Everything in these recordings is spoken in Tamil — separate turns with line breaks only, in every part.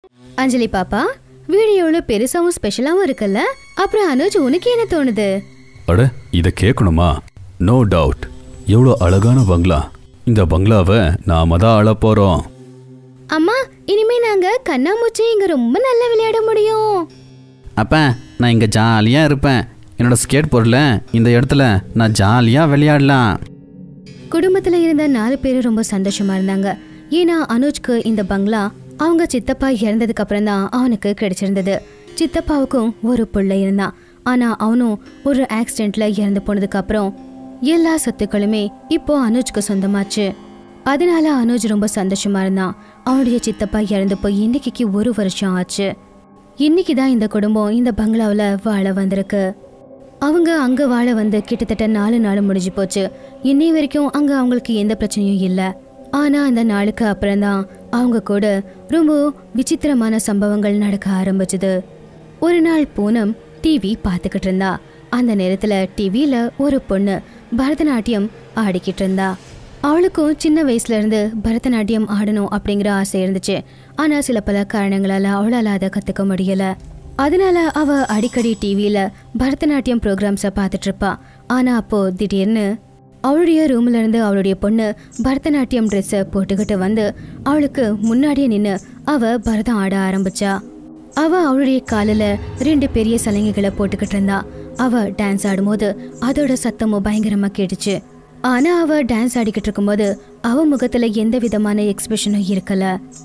அஞ்சலி பாப்பா வீடு எவ்வளவு பெருசாவும் ஸ்பெஷலாவும் இருக்குல்ல அப்புறம் அனுஜ் உனக்கு என்ன தோணுது
அட இதை கேட்கணுமா நோ டவுட் எவ்வளோ அழகான பங்களா இந்த பங்களாவை நாம தான் ஆள போறோம்
அம்மா இனிமே நாங்க கண்ணாமூச்சி இங்க ரொம்ப நல்லா விளையாட முடியும்
அப்பா நான் இங்கே ஜாலியாக இருப்பேன் என்னோட ஸ்கேட் பொருளை இந்த இடத்துல நான் ஜாலியாக விளையாடலாம்
குடும்பத்துல இருந்த நாலு பேரும் ரொம்ப சந்தோஷமா இருந்தாங்க ஏன்னா அனுஜ்க்கு இந்த பங்களா அவங்க சித்தப்பா இறந்ததுக்கு அப்புறம் தான் அவனுக்கு கிடைச்சிருந்தது சித்தப்பாவுக்கும் ஒரு பிள்ளை இருந்தான் ஆனா அவனும் ஒரு ஆக்சிடென்ட்ல இறந்து போனதுக்கு அப்புறம் எல்லா சொத்துக்களுமே இப்போ அனுஜ்க்கு சொந்தமாச்சு அதனால அனுஜ் ரொம்ப சந்தோஷமா இருந்தான் அவனுடைய சித்தப்பா இறந்து போய் இன்னைக்கு ஒரு வருஷம் ஆச்சு இன்னைக்கு தான் இந்த குடும்பம் இந்த பங்களாவில் வாழ வந்திருக்கு அவங்க அங்க வாழ வந்து கிட்டத்தட்ட நாலு நாள் முடிஞ்சு போச்சு இன்னை வரைக்கும் அங்க அவங்களுக்கு எந்த பிரச்சனையும் இல்ல ஆனா அந்த நாளுக்கு அப்புறம்தான் அவங்க கூட ரொம்ப விசித்திரமான சம்பவங்கள் நடக்க ஆரம்பிச்சது ஒரு நாள் பூனம் டிவி பார்த்துக்கிட்டு இருந்தா அந்த நேரத்துல டிவியில ஒரு பொண்ணு பரதநாட்டியம் ஆடிக்கிட்டு இருந்தா அவளுக்கும் சின்ன வயசுல இருந்து பரதநாட்டியம் ஆடணும் அப்படிங்கிற ஆசை இருந்துச்சு ஆனா சில பல காரணங்களால அவளால அதை கத்துக்க முடியல அதனால அவ அடிக்கடி டிவியில பரதநாட்டியம் ப்ரோக்ராம்ஸை பார்த்துட்டு இருப்பா ஆனா அப்போ திடீர்னு அவளுடைய ரூம்ல இருந்து அவளுடைய பொண்ணு பரதநாட்டியம் ட்ரெஸ்ஸை போட்டுக்கிட்டு வந்து அவளுக்கு முன்னாடியே நின்று அவ பரதம் ஆட ஆரம்பிச்சா அவ அவளுடைய காலில் ரெண்டு பெரிய சலங்கைகளை போட்டுக்கிட்டு இருந்தா அவ டான்ஸ் ஆடும்போது அதோட சத்தமும் பயங்கரமா கேட்டுச்சு ஆனா அவ டான்ஸ் ஆடிக்கிட்டு இருக்கும்போது அவ முகத்துல எந்த விதமான எக்ஸ்பிரஷனும் இருக்கல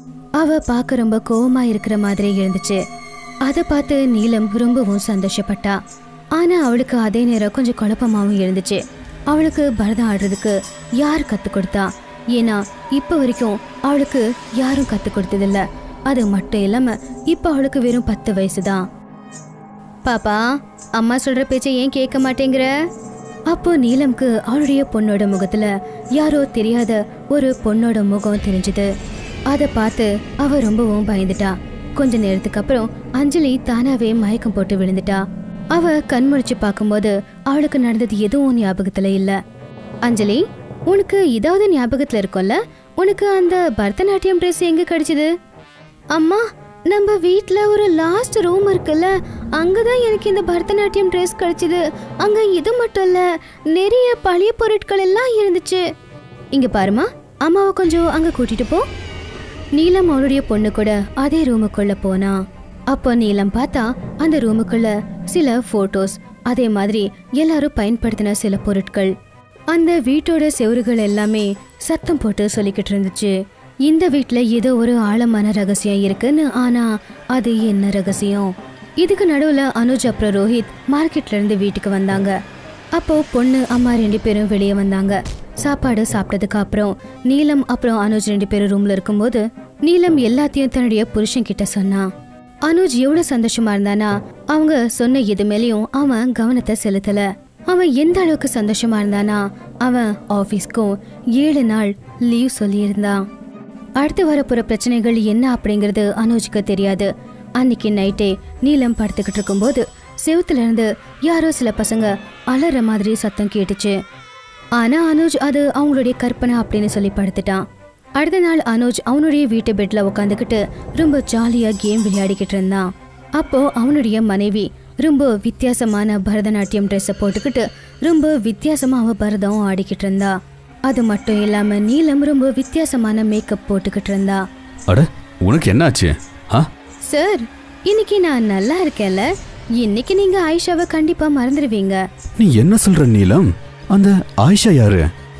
அவ பார்க்க ரொம்ப கோவமா இருக்கிற மாதிரி இருந்துச்சு அதை பார்த்து நீலம் ரொம்பவும் சந்தோஷப்பட்டா ஆனா அவளுக்கு அதே நேரம் கொஞ்சம் குழப்பமாவும் இருந்துச்சு அவளுக்கு பரதம் ஆடுறதுக்கு யார் கத்து கொடுத்தா ஏன்னா இப்ப வரைக்கும் அவளுக்கு யாரும் கத்து கொடுத்ததில்ல அது மட்டும் இல்லாம இப்ப அவளுக்கு வெறும் பத்து வயசுதான் பாப்பா அம்மா சொல்ற பேச்சை ஏன் கேட்க மாட்டேங்கிற அப்போ நீலம்க்கு அவளுடைய பொண்ணோட முகத்துல யாரோ தெரியாத ஒரு பொண்ணோட முகம் தெரிஞ்சது அதை பார்த்து அவ ரொம்பவும் பயந்துட்டா கொஞ்ச நேரத்துக்கு அப்புறம் அஞ்சலி தானாவே மயக்கம் போட்டு விழுந்துட்டா அவ கண் முழிச்சு பார்க்கும்போது அவளுக்கு நடந்தது எதுவும் ஞாபகத்துல இல்ல அஞ்சலி உனக்கு இதாவது ஞாபகத்துல இருக்கும்ல உனக்கு அந்த பரதநாட்டியம் ட்ரெஸ் எங்க கிடைச்சது அம்மா நம்ம வீட்ல ஒரு லாஸ்ட் ரூம் இருக்குல்ல அங்கதான் எனக்கு இந்த பரதநாட்டியம் ட்ரெஸ் கிடைச்சது அங்க இது மட்டும் இல்ல நிறைய பழைய பொருட்கள் எல்லாம் இருந்துச்சு இங்க பாருமா அம்மாவை கொஞ்சம் அங்க கூட்டிட்டு போ நீலம் அவளுடைய பொண்ணு கூட அதே ரூமுக்குள்ள போனா அப்போ நீலம் பார்த்தா அந்த ரூமுக்குள்ள சில போட்டோஸ் அதே மாதிரி எல்லாரும் பயன்படுத்தின சில பொருட்கள் அந்த வீட்டோட செவுறுகள் எல்லாமே சத்தம் போட்டு சொல்லிக்கிட்டு இருந்துச்சு இந்த வீட்ல ஏதோ ஒரு ஆழமான ரகசியம் இருக்குன்னு ஆனா அது என்ன ரகசியம் இதுக்கு நடுவுல அனுஜ் அப்புறம் ரோஹித் மார்க்கெட்ல இருந்து வீட்டுக்கு வந்தாங்க அப்போ பொண்ணு அம்மா ரெண்டு பேரும் வெளியே வந்தாங்க சாப்பாடு சாப்பிட்டதுக்கு அப்புறம் நீலம் அப்புறம் அனுஜ் ரெண்டு பேரும் ரூம்ல இருக்கும்போது நீலம் எல்லாத்தையும் தன்னுடைய புருஷன் கிட்ட சொன்னான் அனுஜ் எவ்வளவு சந்தோஷமா இருந்தானா அவங்க சொன்ன எது மேலயும் அவன் கவனத்தை செலுத்தல அவன் எந்த அளவுக்கு சந்தோஷமா இருந்தானா அவன் ஆபீஸ்க்கும் ஏழு நாள் லீவ் சொல்லியிருந்தான் அடுத்து வரப்போற பிரச்சனைகள் என்ன அப்படிங்கிறது அனுஜ்க்கு தெரியாது அன்னைக்கு நைட்டே நீலம் படுத்துக்கிட்டு இருக்கும்போது செவுத்துல இருந்து யாரோ சில பசங்க அலற மாதிரி சத்தம் கேட்டுச்சு ஆனா அனுஜ் அது அவங்களுடைய கற்பனை அப்படின்னு சொல்லி படுத்துட்டான் அடுத்த நாள் அனுஜ் அவனுடைய வீட்டு பெட்ல உட்காந்துக்கிட்டு ரொம்ப ஜாலியா கேம் விளையாடிக்கிட்டு இருந்தான் அப்போ அவனுடைய மனைவி ரொம்ப வித்தியாசமான பரதநாட்டியம் ட்ரெஸ்ஸை போட்டுக்கிட்டு ரொம்ப வித்தியாசமா அவ பரதம் ஆடிக்கிட்டு இருந்தா அது மட்டும் இல்லாம நீலம் ரொம்ப வித்தியாசமான மேக்கப் போட்டுக்கிட்டு இருந்தா
அட உனக்கு என்னாச்சு ஆ
சார் இன்னைக்கு நான் நல்லா இருக்கேன்ல இன்னைக்கு நீங்க ஆயிஷாவை கண்டிப்பா மறந்துடுவீங்க
நீ என்ன சொல்ற நீலம் அந்த ஆயிஷா யாரு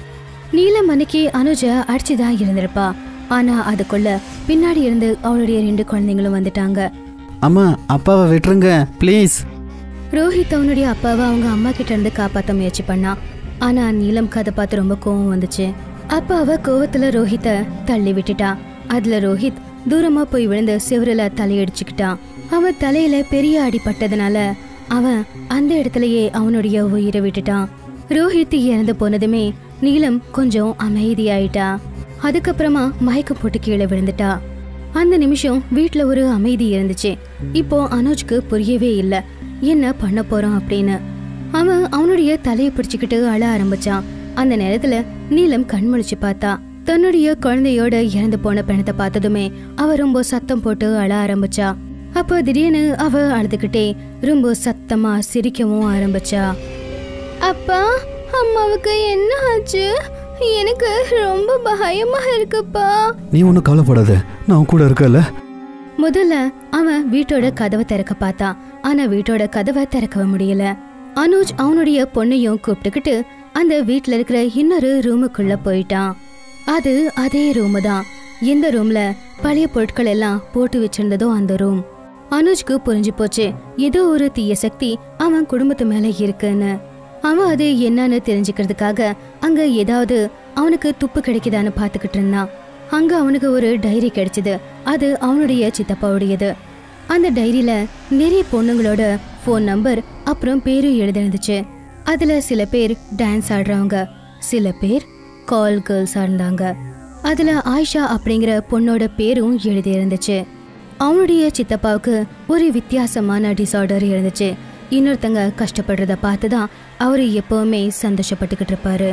நீலம் அன்னைக்கு அனுஜ அடிச்சுதான் இருந்திருப்பா ஆனா அதுக்குள்ள பின்னாடி இருந்து அவளுடைய ரெண்டு குழந்தைங்களும் வந்துட்டாங்க
அம்மா அப்பாவை விட்டுருங்க ப்ளீஸ்
ரோஹித் அவனுடைய அப்பாவை அவங்க அம்மா கிட்ட இருந்து காப்பாத்த முயற்சி பண்ணா ஆனா நீலம்க்கு அதை பார்த்து ரொம்ப கோவம் வந்துச்சு அப்ப அவ கோவத்துல ரோஹித்த தள்ளி விட்டுட்டா அதுல ரோஹித் தூரமா போய் விழுந்து சிவரில தலையடிச்சுக்கிட்டான் அவன் தலையில பெரிய அடி பட்டதுனால அவன் அந்த இடத்துலயே அவனுடைய உயிரை விட்டுட்டான் ரோஹித் இறந்து போனதுமே நீலம் கொஞ்சம் அமைதியாயிட்டா அதுக்கப்புறமா மயக்கம் போட்டு கீழே விழுந்துட்டா அந்த நிமிஷம் வீட்ல ஒரு அமைதி இருந்துச்சு இப்போ அனுஜ்க்கு புரியவே இல்ல என்ன பண்ண போறோம் அப்படின்னு அவன் அவனுடைய தலையை பிடிச்சுக்கிட்டு அழ ஆரம்பிச்சான் அந்த நேரத்துல நீலம் கண் முழிச்சு பார்த்தா தன்னுடைய குழந்தையோட இறந்து போன பிணத்தை பார்த்ததுமே அவ ரொம்ப சத்தம் போட்டு அழ ஆரம்பிச்சா அப்போ திடீர்னு அவ அழுதுகிட்டே ரொம்ப சத்தமா சிரிக்கவும் ஆரம்பிச்சா அப்பா அம்மாவுக்கு என்ன ஆச்சு எனக்கு ரொம்ப பயமா இருக்குப்பா
நீ ஒன்றும் கவலைப்படாத நான் உன் கூட இருக்கல
முதல்ல அவன் வீட்டோட கதவை திறக்க பார்த்தான் ஆனா வீட்டோட கதவை திறக்கவே முடியல அனுஜ் அவனுடைய பொண்ணையும் கூப்பிட்டுக்கிட்டு அந்த வீட்ல இருக்கிற இன்னொரு ரூமுக்குள்ள போயிட்டான் அது அதே ரூமு தான் எந்த ரூம்ல பழைய பொருட்கள் எல்லாம் போட்டு வச்சிருந்ததோ அந்த ரூம் அனுஜ்க்கு புரிஞ்சு போச்சு ஏதோ ஒரு தீய சக்தி அவன் குடும்பத்து மேல இருக்குன்னு அவன் அது என்னன்னு தெரிஞ்சுக்கிறதுக்காக அங்க ஏதாவது அவனுக்கு துப்பு கிடைக்குதான்னு பாத்துக்கிட்டு இருந்தான் அங்க அவனுக்கு ஒரு டைரி கிடைச்சது அது அவனுடைய சித்தப்பாவுடையது அந்த டைரியில நிறைய பொண்ணுங்களோட ஃபோன் நம்பர் அப்புறம் பேரும் எழுதிருந்துச்சு அதுல சில பேர் டான்ஸ் ஆடுறவங்க சில பேர் கால் கேர்ள்ஸா இருந்தாங்க அதுல ஆயிஷா அப்படிங்கிற பொண்ணோட பேரும் எழுதி இருந்துச்சு அவனுடைய சித்தப்பாவுக்கு ஒரு வித்தியாசமான டிசார்டர் இருந்துச்சு இன்னொருத்தங்க கஷ்டப்படுறத பார்த்து தான் அவர் எப்பவுமே சந்தோஷப்பட்டுக்கிட்டு இருப்பாரு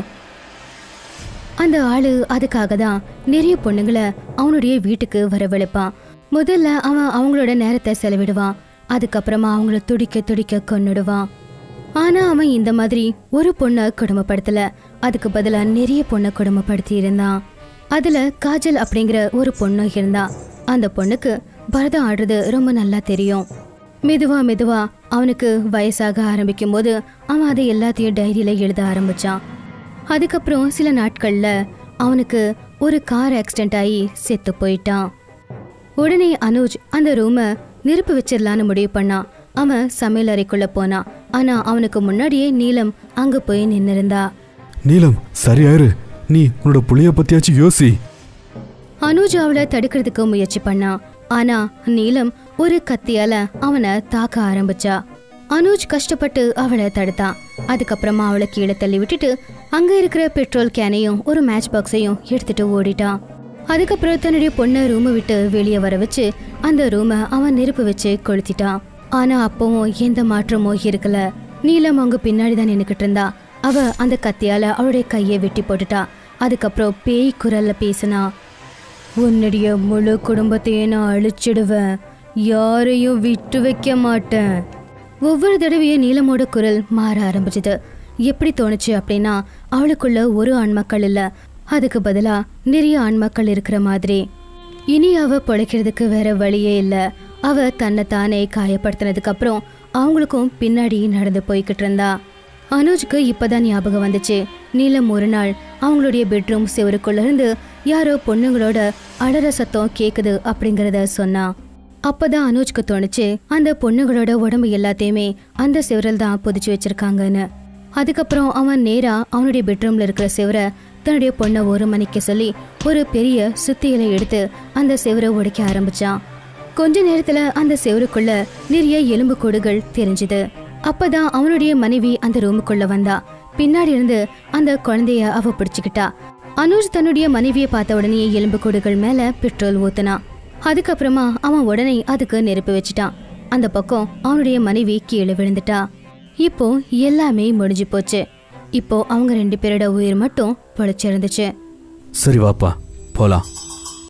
அந்த ஆளு அதுக்காக தான் நிறைய பொண்ணுங்களை அவனுடைய வீட்டுக்கு வரவழைப்பான் முதல்ல அவன் அவங்களோட நேரத்தை செலவிடுவான் அதுக்கப்புறமா அவங்கள துடிக்க துடிக்க கொன்னுடுவான் ஆனா அவன் இந்த மாதிரி ஒரு பொண்ணை கொடுமைப்படுத்தல அதுக்கு பதிலா நிறைய பொண்ணை கொடுமைப்படுத்தி இருந்தான் அதுல காஜல் அப்படிங்கிற ஒரு பொண்ணு இருந்தா அந்த பொண்ணுக்கு பரதம் ஆடுறது ரொம்ப நல்லா தெரியும் மெதுவா மெதுவா அவனுக்கு வயசாக ஆரம்பிக்கும் போது அவன் அதை எல்லாத்தையும் டைரியில எழுத ஆரம்பிச்சான் அதுக்கப்புறம் சில நாட்கள்ல அவனுக்கு ஒரு கார் ஆக்சிடென்ட் ஆகி செத்து போயிட்டான் உடனே அனுஜ் அந்த ரூமை நெருப்பு வச்சிடலான்னு முடிவு பண்ணான் அவன் சமையல் அறைக்குள்ள போனான் ஆனா அவனுக்கு முன்னாடியே நீலம் அங்க போய் நின்னிருந்தா
நீலம் சரியாயிரு நீ உன்னோட புள்ளைய பத்தியாச்சும் யோசி
அனுஜ் அவளை தடுக்கிறதுக்கு முயற்சி பண்ணான் ஆனா நீலம் ஒரு கத்தியால அவனை தாக்க ஆரம்பிச்சா அனுஜ் கஷ்டப்பட்டு அவளை தடுத்தான் அதுக்கப்புறமா அவளை கீழே தள்ளி விட்டுட்டு அங்க இருக்கிற பெட்ரோல் கேனையும் ஒரு மேட்ச் பாக்ஸையும் எடுத்துட்டு ஓடிட்டான் அதுக்கப்புறம் தன்னுடைய பொண்ணை ரூமை விட்டு வெளியே வர வச்சு அந்த ரூமை அவன் நெருப்பு வச்சு கொளுத்திட்டான் ஆனா அப்பவும் எந்த மாற்றமும் இருக்கல நீலம் அவங்க பின்னாடி தான் நின்னுக்கிட்டு இருந்தா அவ அந்த கத்தியால அவளுடைய கையை வெட்டி போட்டுட்டா அதுக்கப்புறம் பேய் குரல்ல பேசினா உன்னுடைய முழு குடும்பத்தையும் நான் அழிச்சிடுவேன் யாரையும் விட்டு வைக்க மாட்டேன் ஒவ்வொரு தடவையும் நீலமோட குரல் மாற ஆரம்பிச்சது எப்படி தோணுச்சு அப்படின்னா அவளுக்குள்ள ஒரு ஆண்மக்கள் இல்ல அதுக்கு பதிலா நிறைய ஆண்மக்கள் இருக்கிற மாதிரி இனி அவ பொழைக்கிறதுக்கு வேற வழியே இல்ல அவ தன்னை தானே காயப்படுத்தினதுக்கு அப்புறம் அவங்களுக்கும் பின்னாடி நடந்து போய்கிட்டு இருந்தா அனுஜ்க்கு இப்பதான் ஞாபகம் வந்துச்சு நீலம் ஒரு நாள் அவங்களுடைய பெட்ரூம் செவருக்குள்ள இருந்து யாரோ பொண்ணுங்களோட அலற சத்தம் கேக்குது அப்படிங்கறத சொன்னா அப்பதான் அனுஜ்க்கு தோணுச்சு அந்த பொண்ணுங்களோட உடம்பு எல்லாத்தையுமே அந்த செவரில் தான் புதிச்சு வச்சிருக்காங்கன்னு அதுக்கப்புறம் அவன் நேரா அவனுடைய பெட்ரூம்ல இருக்கிற செவரை தன்னுடைய பொண்ணை ஒரு மணிக்கு சொல்லி ஒரு பெரிய சுத்தியலை எடுத்து அந்த செவரை உடைக்க ஆரம்பிச்சான் கொஞ்ச நேரத்துல அந்த செவருக்குள்ள நிறைய எலும்பு கூடுகள் தெரிஞ்சுது அப்பதான் அவனுடைய மனைவி அந்த ரூமுக்குள்ள வந்தா பின்னாடி இருந்து அந்த குழந்தைய அவ பிடிச்சுக்கிட்டா அனுஜ் தன்னுடைய மனைவியை பார்த்த உடனே எலும்பு கூடுகள் மேல பெட்ரோல் ஊத்துனான் அதுக்கப்புறமா அவன் உடனே அதுக்கு நெருப்பு வச்சிட்டான் அந்த பக்கம் அவனுடைய மனைவி கீழே விழுந்துட்டா இப்போ எல்லாமே முடிஞ்சு போச்சு இப்போ அவங்க ரெண்டு பேரோட உயிர் மட்டும் பொழைச்சிருந்துச்சு
சரி வாப்பா போலாம்